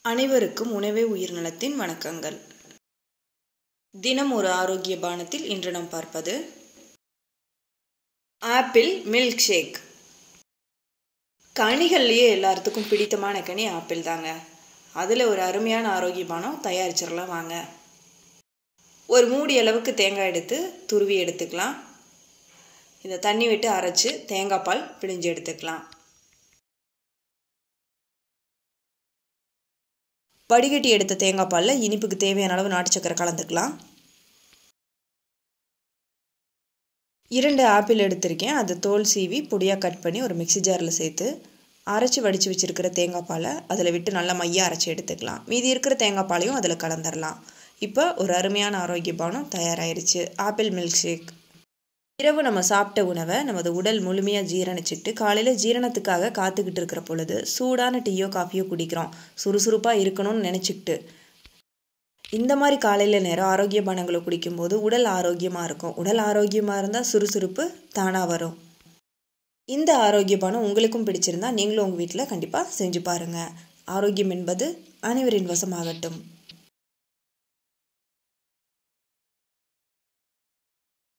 அனைவருக்கும் உணவே உயிர் நலத்தின் வணக்கங்கள் தினம் ஒரு ஆரோக்கிய பானத்தில் இன்று நாம் பார்ப்பது ஆப்பிள் மில்க் ஷேக் கனிகள்லேயே எல்லாத்துக்கும் பிடித்தமான கனி ஆப்பிள் தாங்க அதில் ஒரு அருமையான ஆரோக்கிய பானம் தயாரிச்சிடலாம் வாங்க ஒரு மூடி அளவுக்கு தேங்காய் எடுத்து துருவி எடுத்துக்கலாம் இதை தண்ணி விட்டு அரைச்சி தேங்காய் பால் பிழிஞ்சு எடுத்துக்கலாம் வடிகட்டி எடுத்த தேங்காய் பாலில் இனிப்புக்கு தேவையான அளவு நாட்டு சக்கரை கலந்துக்கலாம் இரண்டு ஆப்பிள் எடுத்திருக்கேன் அதை தோல் சீவி பொடியாக கட் பண்ணி ஒரு மிக்சி ஜாரில் சேர்த்து அரைச்சி வடித்து வச்சுருக்கிற தேங்காய் பாலை அதில் விட்டு நல்லா மையாக அரைச்சி எடுத்துக்கலாம் மீதி இருக்கிற தேங்காய் பாலையும் அதில் கலந்துடலாம் இப்போ ஒரு அருமையான ஆரோக்கிய பானம் தயாராகிருச்சு ஆப்பிள் மில்க் ஷேக் இரவு நம்ம சாப்பிட்ட உணவை நமது உடல் முழுமையாக ஜீரணிச்சுட்டு காலையில் ஜீரணத்துக்காக காத்துக்கிட்டு இருக்கிற பொழுது சூடான டீயோ காஃபியோ குடிக்கிறோம் சுறுசுறுப்பாக இருக்கணும்னு நினச்சிக்கிட்டு இந்த மாதிரி காலையில் நேரம் ஆரோக்கிய பானங்களை குடிக்கும்போது உடல் ஆரோக்கியமாக இருக்கும் உடல் ஆரோக்கியமாக இருந்தால் சுறுசுறுப்பு தானாக வரும் இந்த ஆரோக்கிய பானம் உங்களுக்கும் பிடிச்சிருந்தா நீங்களும் உங்கள் வீட்டில் கண்டிப்பாக செஞ்சு பாருங்கள் ஆரோக்கியம் என்பது அனைவரின் வசமாகட்டும்